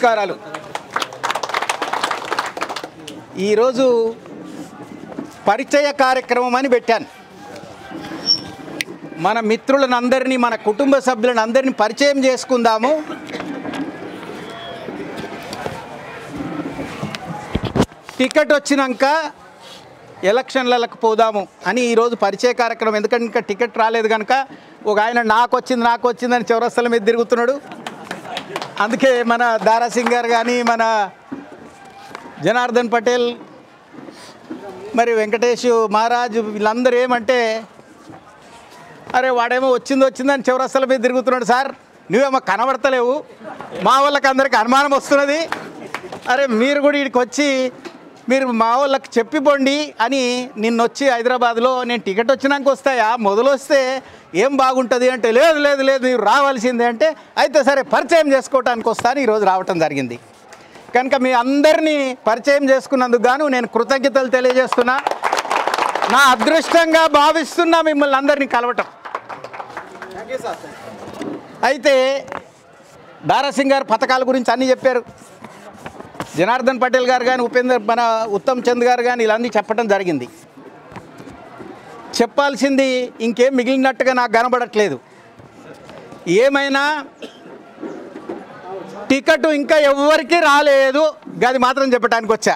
నమస్కారాలు ఈరోజు పరిచయ కార్యక్రమం అని పెట్టాను మన మిత్రులను అందరినీ మన కుటుంబ సభ్యులను అందరినీ పరిచయం చేసుకుందాము టికెట్ వచ్చినాక ఎలక్షన్లకు పోదాము అని ఈరోజు పరిచయ కార్యక్రమం ఎందుకంటే ఇంకా టికెట్ రాలేదు కనుక ఒక ఆయన నాకు వచ్చింది నాకు వచ్చిందని చౌరస్తల మీద తిరుగుతున్నాడు అందుకే మన దారాసింగ్ గారు కానీ మన జనార్దన్ పటేల్ మరి వెంకటేష్ మహారాజ్ వీళ్ళందరూ ఏమంటే అరే వాడేమో వచ్చింది వచ్చిందని చౌరస్తల మీద తిరుగుతున్నాడు సార్ నువ్వేమో కనబడతలేవు మా వాళ్ళకి అందరికి అనుమానం వస్తున్నది అరే మీరు కూడా ఇక్కడికి వచ్చి మీరు మా వాళ్ళకి చెప్పిపోండి అని నిన్న వచ్చి హైదరాబాద్లో నేను టికెట్ వచ్చినాక వస్తాయా మొదలు వస్తే ఏం బాగుంటుంది అంటే లేదు లేదు లేదు మీరు రావాల్సిందే అంటే అయితే సరే పరిచయం చేసుకోవటానికి వస్తాను ఈరోజు రావటం జరిగింది కనుక మీ అందరినీ పరిచయం చేసుకున్నందుకు గాను నేను కృతజ్ఞతలు తెలియజేస్తున్నా నా అదృష్టంగా భావిస్తున్నా మిమ్మల్ని అందరినీ కలవటం అయితే దారాసింగ్ గారు పథకాల గురించి అన్నీ చెప్పారు జనార్దన్ పటేల్ గారు కానీ ఉపేందర్ మన ఉత్తమ్ చంద్ గారు కానీ ఇలా అన్నీ చెప్పడం జరిగింది చెప్పాల్సింది ఇంకేం మిగిలినట్టుగా నాకు కనబడట్లేదు ఏమైనా టికెట్ ఇంకా ఎవ్వరికి రాలేదు గది మాత్రం చెప్పడానికి వచ్చా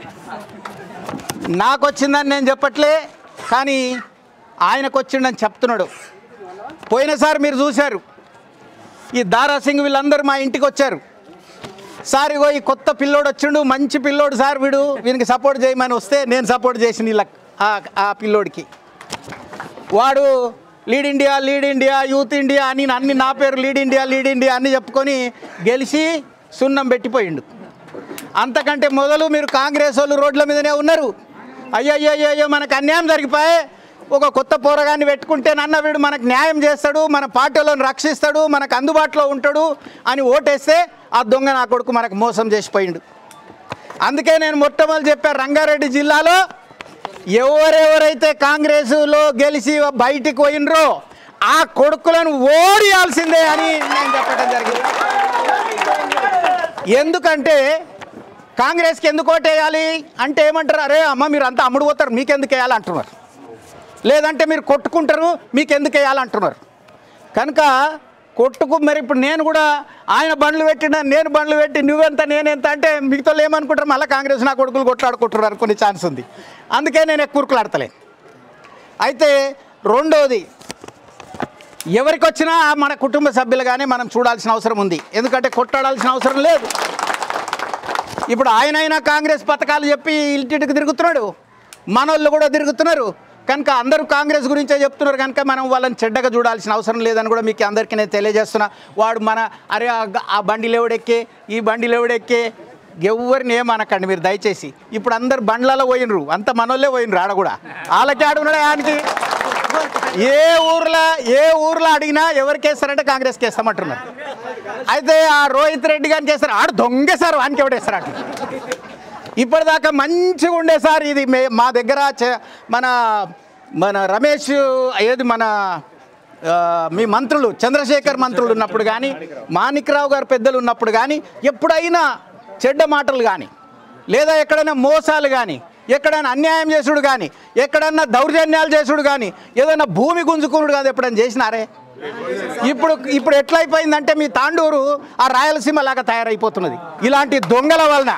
నాకు వచ్చిందని నేను చెప్పట్లే కానీ ఆయనకు వచ్చిండని చెప్తున్నాడు పోయినసారి మీరు చూశారు ఈ దారా సింగ్ వీళ్ళందరూ మా ఇంటికి వచ్చారు సార్ ఇగో ఈ కొత్త పిల్లోడు వచ్చిండు మంచి పిల్లోడు సార్ వీడు వీనికి సపోర్ట్ చేయమని వస్తే నేను సపోర్ట్ చేసిన వీళ్ళ ఆ- ఆ పిల్లోడికి వాడు lead India lead India youth India అని అన్ని నా పేరు లీడ్ ఇండియా లీడ్ ఇండియా అని చెప్పుకొని గెలిచి సున్నం పెట్టిపోయిండు అంతకంటే మొదలు మీరు కాంగ్రెస్ వాళ్ళు రోడ్ల మీదనే ఉన్నారు అయ్యయ్యో మనకు అన్యాయం జరిగిపోయే ఒక కొత్త పోరగాన్ని పెట్టుకుంటే నన్న వీడు మనకు న్యాయం చేస్తాడు మన పార్టీలను రక్షిస్తాడు మనకు అందుబాటులో ఉంటాడు అని ఓటేస్తే ఆ దొంగ నా కొడుకు మనకు మోసం చేసిపోయిండు అందుకే నేను మొట్టమొదటి చెప్పాను రంగారెడ్డి జిల్లాలో ఎవరెవరైతే కాంగ్రెస్లో గెలిచి బయటికి పోయినరో ఆ కొడుకులను ఓడియాల్సిందే అని నేను చెప్పడం జరిగింది ఎందుకంటే కాంగ్రెస్కి ఎందుకు ఓటేయాలి అంటే ఏమంటారు అరే అమ్మ మీరు అంతా అమ్ముడు పోతారు మీకెందుకు వేయాలి అంటున్నారు లేదంటే మీరు కొట్టుకుంటారు మీకెందుకు వేయాలి అంటున్నారు కనుక కొట్టుకు మరి ఇప్పుడు నేను కూడా ఆయన బండ్లు పెట్టిన నేను బండ్లు పెట్టి నువ్వెంత నేనెంత అంటే మిగతా వాళ్ళు ఏమనుకుంటారు మళ్ళీ కాంగ్రెస్ నా కొడుకులు కొట్లాడుకుంటారు అనుకునే ఛాన్స్ ఉంది అందుకే నేను ఎక్కువ ఉరుకులాడతలే అయితే రెండోది ఎవరికి వచ్చినా మన కుటుంబ సభ్యులుగానే మనం చూడాల్సిన అవసరం ఉంది ఎందుకంటే కొట్టాడాల్సిన అవసరం లేదు ఇప్పుడు ఆయన అయినా కాంగ్రెస్ పథకాలు చెప్పి ఇంటికి తిరుగుతున్నాడు మనోళ్ళు కూడా తిరుగుతున్నారు కనుక అందరూ కాంగ్రెస్ గురించే చెప్తున్నారు కనుక మనం వాళ్ళని చెడ్డగా చూడాల్సిన అవసరం లేదని కూడా మీకు అందరికీ నేను తెలియజేస్తున్నా వాడు మన అరే ఆ గ- ఆ బండిలు ఎవడెక్కే ఈ బండిలు ఎవడెక్కే ఎవరిని ఏమనకండి మీరు దయచేసి ఇప్పుడు అందరు బండ్లలో పోయినరు అంత మనోళ్ళే పోయినరు ఆడ కూడా వాళ్ళకి ఆడున్నాడు ఆయనకి ఏ ఊర్లో ఏ ఊర్లో అడిగినా ఎవరికి వేస్తారంటే కాంగ్రెస్కి వేస్తామంటున్నారు అయితే ఆ రోహిత్ రెడ్డి గారిని చేస్తారు ఆడు దొంగ సార్ వానికి ఎవడేస్తారు అట్లా ఇప్పటిదాకా మంచిగా ఉండే సార్ ఇది మే మా దగ్గర చ- మన మన రమేష్ ఏది మన ఆ, మీ మంత్రులు చంద్రశేఖర్ మంత్రులు ఉన్నప్పుడు కానీ మాణిక్రావు గారు పెద్దలు ఉన్నప్పుడు కానీ ఎప్పుడైనా చెడ్డ మాటలు కానీ లేదా ఎక్కడైనా మోసాలు కానీ ఎక్కడైనా అన్యాయం చేసుడు కానీ ఎక్కడన్నా దౌర్జన్యాలు చేసుడు కానీ ఏదైనా భూమి గుంజుకునుడు కాదు ఎప్పుడైనా చేసినారే ఇప్పుడు ఇప్పుడు ఎట్లయిపోయిందంటే మీ తాండూరు ఆ రాయలసీమ లాగా తయారైపోతున్నది ఇలాంటి దొంగల వలన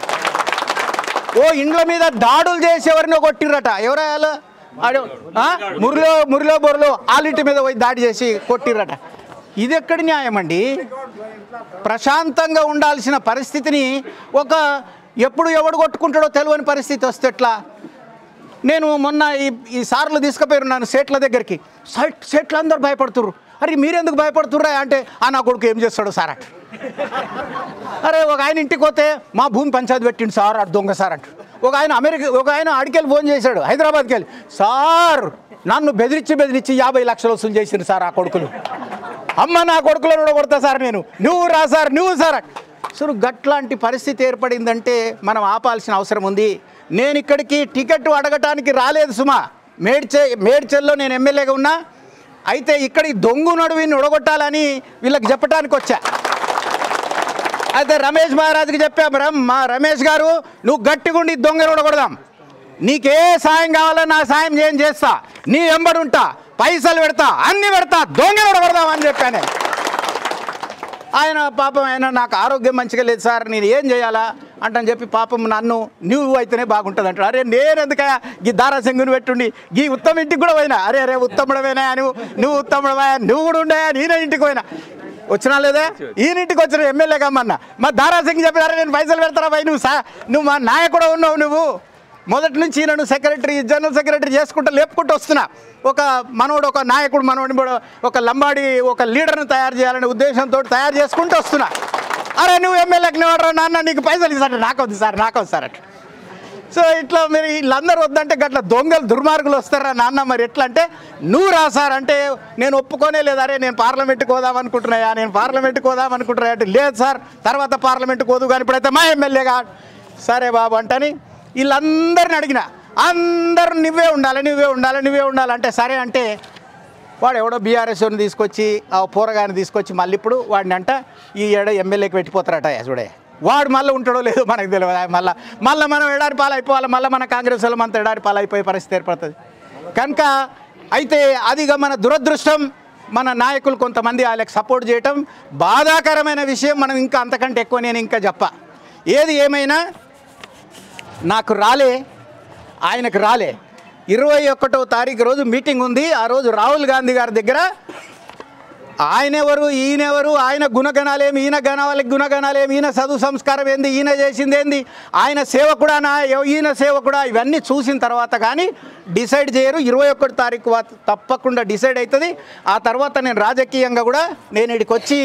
ఓ ఇండ్ల మీద దాడులు చేసి ఎవరినో కొట్టిర్రట ఎవరాయాలో ఆడు ఆ? మురిలో మురిలో బొరలో ఆలింటి మీద పోయి దాడి చేసి కొట్టిర్రట ఇది ఎక్కడి న్యాయం అండి ప్రశాంతంగా ఉండాల్సిన పరిస్థితిని ఒక ఎప్పుడు ఎవడు కొట్టుకుంటాడో తెలియని పరిస్థితి వస్తే ఎట్లా నేను మొన్న ఈ ఈ సార్లు తీసుకుపోయారు నన్ను సేట్ల దగ్గరికి సైట్ సేట్లు అందరు భయపడుతుర్రు అరే మీరెందుకు భయపడుతుర్రా అంటే ఆ నా కొడుకు ఏం చేస్తాడు సార్ అట అరే ఒక ఆయన ఇంటికి పోతే మా భూమి పంచాయతీ పెట్టిండు సార్ అటు దొంగ సార్ అంట ఒక ఆయన అమెరికా ఒక ఆయన అడికెళ్ళి ఫోన్ చేశాడు హైదరాబాద్కి వెళ్ళి సార్ నన్ను బెదిరించి బెదిరించి యాభై లక్షలు వసూలు చేసిండు సార్ ఆ కొడుకులు అమ్మ నా కొడుకులను కూడా కొడతా సార్ నేను నువ్వు రా సార్ నువ్వు సార్ సో గట్లాంటి పరిస్థితి ఏర్పడిందంటే మనం ఆపాల్సిన అవసరం ఉంది నేను ఇక్కడికి టికెట్ అడగటానికి రాలేదు సుమా మేడ్చే మేడ్చల్లో నేను ఎమ్మెల్యేగా ఉన్నా అయితే ఇక్కడ ఈ దొంగు నడువిని ఉడగొట్టాలని వీళ్ళకి చెప్పడానికి వచ్చా అయితే రమేష్ మహారాజ్కి చెప్పాం రమ్ మా రమేష్ గారు నువ్వు గట్టిగుండి దొంగలు కూడా కొడదాం నీకే సాయం కావాలో నా సాయం చేయని చేస్తా నీ వెంబడి ఉంటా పైసలు పెడతా అన్ని పెడతా దొంగలు కూడా కొడదాం అని చెప్పాను నేను. ఆయన పాపం ఆయన నాకు ఆరోగ్యం మంచిగా లేదు సార్ నేను ఏం చేయాలా అంటని చెప్పి పాపం నన్ను నువ్వు అయితేనే బాగుంటుంది అంటాడు అరే నేను ఎందుకయ్యా ఈ దారాసింగుని పెట్టుండి ఈ ఉత్తమ ఇంటికి కూడా పోయినా అరే అరే ఉత్తముడవేనా నువ్వు నువ్వు ఉత్తముడవా నువ్వు కూడా ఉండయా నేనే ఇంటికి పోయినా వచ్చినా లేదా ఈయన ఇంటికి వచ్చిన ఎమ్మెల్యే కమ్మన్నా మా దారాసింగ్ చెప్పి అరే నేను పైసలు పెడతారా భయ్ నువ్వు సా నువ్వు మా నాయకుడు ఉన్నావు నువ్వు మొదటి నుంచి ఈయనను సెక్రటరీ జనరల్ సెక్రటరీ చేసుకుంటూ లేపుకుంటూ వస్తున్నా ఒక మనోడు ఒక నాయకుడు మనోడిని కూడా ఒక లంబాడి ఒక లీడర్ని తయారు చేయాలనే ఉద్దేశంతో తయారు చేసుకుంటూ వస్తున్నా అరే నువ్వు ఎమ్మెల్యేకి నువ్వు నాన్న నీకు పైసలు ఇస్తాడు నాకు వద్దు సార్ నాకు వద్దు సార్ అట్లా సో ఇట్లా మీరు వీళ్ళందరూ వద్దంటే గట్ల దొంగలు దుర్మార్గులు వస్తారా నాన్న మరి ఎట్లా అంటే నువ్వు రా సార్ అంటే నేను ఒప్పుకోనే లేదు అరే నేను పార్లమెంట్కి పోదాం అనుకుంటున్నాయా నేను పార్లమెంట్కి పోదాం అనుకుంటున్నా అంటే లేదు సార్ తర్వాత పార్లమెంట్కి పోదు కానీ ఇప్పుడైతే మా ఎమ్మెల్యేగా సరే బాబు అంటని వీళ్ళందరిని అడిగిన అందరూ నువ్వే ఉండాలి నువ్వే ఉండాలి నువ్వే ఉండాలి అంటే సరే అంటే వాడు ఎవడో బీఆర్ఎస్ని తీసుకొచ్చి ఆ పోరగాని తీసుకొచ్చి మళ్ళీ ఇప్పుడు వాడిని అంట ఈ ఏడో ఎమ్మెల్యేకి పెట్టిపోతారట చూడే వాడు మళ్ళీ ఉంటాడో లేదో మనకు తెలియదు మళ్ళీ మళ్ళీ మనం ఎడారి పాలు అయిపోవాలి మళ్ళీ మన కాంగ్రెస్ వాళ్ళు మనతో ఎడారి పాలు అయిపోయే పరిస్థితి ఏర్పడుతుంది కనుక అయితే అదిగా మన దురదృష్టం మన నాయకులు కొంతమంది వాళ్ళకి సపోర్ట్ చేయటం బాధాకరమైన విషయం మనం ఇంకా అంతకంటే ఎక్కువ నేను ఇంకా చెప్ప ఏది ఏమైనా నాకు రాలే ఆయనకు రాలే ఇరవై ఒకటో తారీఖు రోజు మీటింగ్ ఉంది ఆ రోజు రాహుల్ గాంధీ గారి దగ్గర ఆయన ఎవరు ఈయన ఎవరు ఆయన గుణగణాలేమి ఈయన గణాలకి గుణగణాలేమి ఈయన చదువు సంస్కారం ఏంది ఈయన చేసింది ఏంది ఆయన సేవకుడానా ఎవ- ఈయన సేవకుడా ఇవన్నీ చూసిన తర్వాత కానీ డిసైడ్ చేయరు ఇరవై ఒకటి తారీఖు వా- తప్పకుండా డిసైడ్ అవుతుంది ఆ తర్వాత నేను రాజకీయంగా కూడా నేను ఇక్కడికి వచ్చి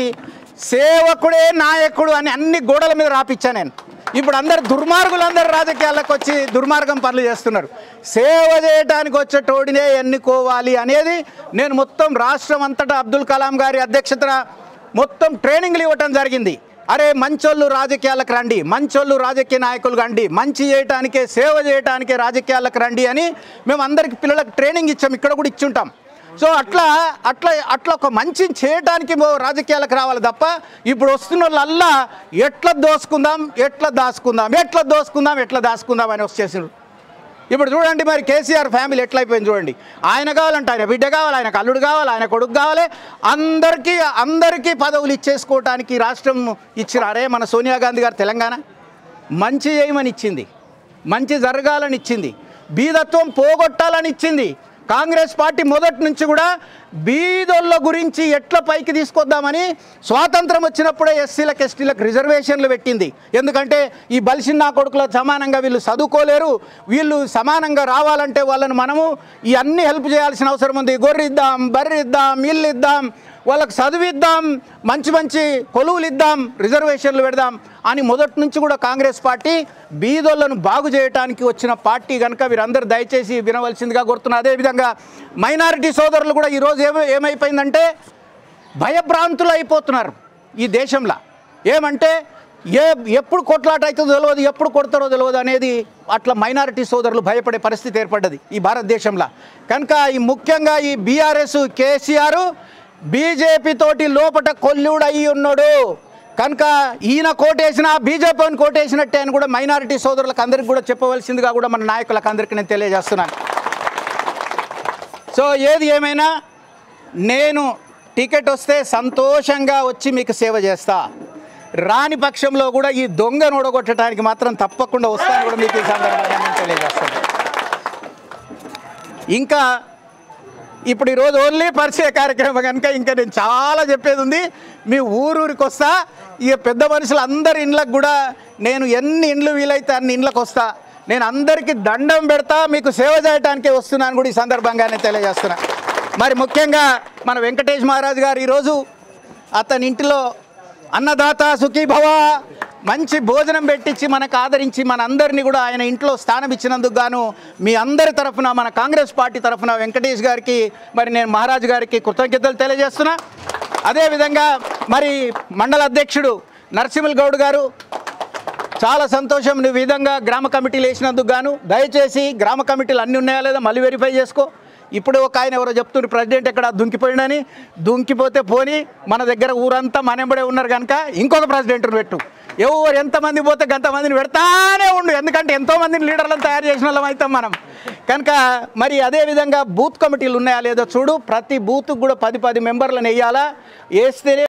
సేవకుడే నాయకుడు అని అన్ని గోడల మీద రాపిచ్చా నేను ఇప్పుడు అందరు దుర్మార్గులు అందరు రాజకీయాలకు వచ్చి దుర్మార్గం పనులు చేస్తున్నారు సేవ చేయడానికి వచ్చేటోడినే ఎన్నుకోవాలి అనేది నేను మొత్తం రాష్ట్రం అంతటా అబ్దుల్ కలాం గారి అధ్యక్షతన మొత్తం ట్రైనింగ్లు ఇవ్వటం జరిగింది అరే మంచోళ్ళు రాజకీయాలకు రండి మంచోళ్ళు రాజకీయ నాయకులు రండి మంచి చేయటానికే సేవ చేయటానికే రాజకీయాలకు రండి అని మేము అందరికి పిల్లలకు ట్రైనింగ్ ఇచ్చాం ఇక్కడ కూడా ఇచ్చుంటాం సో అట్లా అట్లా అట్లా ఒక మంచి చేయటానికి మో రాజకీయాలకు రావాలి తప్ప ఇప్పుడు వస్తున్న వాళ్ళల్లా ఎట్లా దోసుకుందాం ఎట్లా దాచుకుందాం ఎట్లా దోసుకుందాం ఎట్లా దాచుకుందాం అని వచ్చేసారు ఇప్పుడు చూడండి మరి కేసీఆర్ ఫ్యామిలీ ఎట్లయిపోయింది చూడండి ఆయన కావాలంటే ఆయన బిడ్డ కావాలి ఆయన అల్లుడు కావాలి ఆయన కొడుకు కావాలి అందరికీ అందరికీ పదవులు ఇచ్చేసుకోవటానికి రాష్ట్రం ఇచ్చిన అరే మన సోనియా గాంధీ గారు తెలంగాణ మంచి చేయమని ఇచ్చింది మంచి జరగాలని ఇచ్చింది బీదత్వం పోగొట్టాలని ఇచ్చింది కాంగ్రెస్ పార్టీ మొదటి నుంచి కూడా బీదోళ్ళ గురించి ఎట్లా పైకి తీసుకొద్దామని స్వాతంత్రం వచ్చినప్పుడే ఎస్సీలకు ఎస్టీలకు రిజర్వేషన్లు పెట్టింది ఎందుకంటే ఈ బలిసిన కొడుకుల సమానంగా వీళ్ళు చదువుకోలేరు వీళ్ళు సమానంగా రావాలంటే వాళ్ళని మనము ఈ అన్ని హెల్ప్ చేయాల్సిన అవసరం ఉంది గొర్రె బర్రె ఇద్దాం ఇల్లు ఇద్దాం వాళ్ళకి చదివిద్దాం మంచి మంచి కొలువులు ఇద్దాం రిజర్వేషన్లు పెడదాం అని మొదటి నుంచి కూడా కాంగ్రెస్ పార్టీ బీదోళ్లను బాగు చేయడానికి వచ్చిన పార్టీ కనుక వీరందరూ దయచేసి వినవలసిందిగా కోరుతున్నా అదేవిధంగా మైనారిటీ సోదరులు కూడా ఈరోజు ఏమై ఏమైపోయిందంటే భయభ్రాంతులు అయిపోతున్నారు ఈ దేశంలో ఏమంటే ఏ ఎప్పుడు కొట్లాట అవుతుందో తెలియదు ఎప్పుడు కొడతారో తెలియదు అనేది అట్లా మైనారిటీ సోదరులు భయపడే పరిస్థితి ఏర్పడ్డది ఈ భారతదేశంలో కనుక ఈ ముఖ్యంగా ఈ బీఆర్ఎస్ కేసీఆర్ బీజేపీ తోటి లోపట కొల్లుడు అయి ఉన్నాడు కనుక ఈయన కోటేసిన బీజేపీని కోటేసినట్టే అని కూడా మైనారిటీ సోదరులకు అందరికి కూడా చెప్పవలసిందిగా కూడా మన నాయకులకు అందరికీ నేను తెలియజేస్తున్నాను సో ఏది ఏమైనా నేను టికెట్ వస్తే సంతోషంగా వచ్చి మీకు సేవ చేస్తా రాని పక్షంలో కూడా ఈ దొంగను ఓడగొట్టడానికి మాత్రం తప్పకుండా వస్తాను కూడా మీకు ఈ సందర్భంగా నేను తెలియజేస్తాను ఇంకా ఇప్పుడు ఈరోజు ఓన్లీ పరిచయ కార్యక్రమం కనుక ఇంకా నేను చాలా చెప్పేది ఉంది మీ ఊరూరికి వస్తా ఇక పెద్ద మనుషులు అందరి ఇండ్లకు కూడా నేను ఎన్ని ఇండ్లు వీలైతే అన్ని ఇండ్లకు వస్తా నేను అందరికీ దండం పెడతా మీకు సేవ చేయడానికే వస్తున్నాను కూడా ఈ సందర్భంగానే తెలియజేస్తున్నా మరి ముఖ్యంగా మన వెంకటేష్ మహారాజు గారు ఈరోజు అతని ఇంటిలో అన్నదాత సుఖీభవ మంచి భోజనం పెట్టించి మనకు ఆదరించి మన అందరినీ కూడా ఆయన ఇంట్లో స్థానం ఇచ్చినందుకు గాను మీ అందరి తరఫున మన కాంగ్రెస్ పార్టీ తరఫున వెంకటేష్ గారికి మరి నేను మహారాజు గారికి కృతజ్ఞతలు తెలియజేస్తున్నా అదేవిధంగా మరి మండల అధ్యక్షుడు నరసింహల్ గౌడ్ గారు చాలా సంతోషం నువ్వు ఈ విధంగా గ్రామ కమిటీలు వేసినందుకు గాను దయచేసి గ్రామ కమిటీలు అన్నీ ఉన్నాయా లేదా మళ్ళీ వెరిఫై చేసుకో ఇప్పుడు ఒక ఆయన ఎవరో చెప్తున్నారు ప్రెసిడెంట్ ఎక్కడ దుంకిపోయిండని దుంకిపోతే పోని మన దగ్గర ఊరంతా మనెంబడే ఉన్నారు కనుక ఇంకొక ప్రెసిడెంట్ని పెట్టు ఎవరు ఎంతమంది పోతే గంతమందిని పెడతానే ఉండు ఎందుకంటే ఎంతోమందిని లీడర్లను తయారు చేసిన వాళ్ళం అవుతాం మనం కనుక మరి అదే విధంగా బూత్ కమిటీలు ఉన్నాయా లేదో చూడు ప్రతి బూత్కి కూడా పది పది మెంబర్లను వేయాలా వేస్తేనే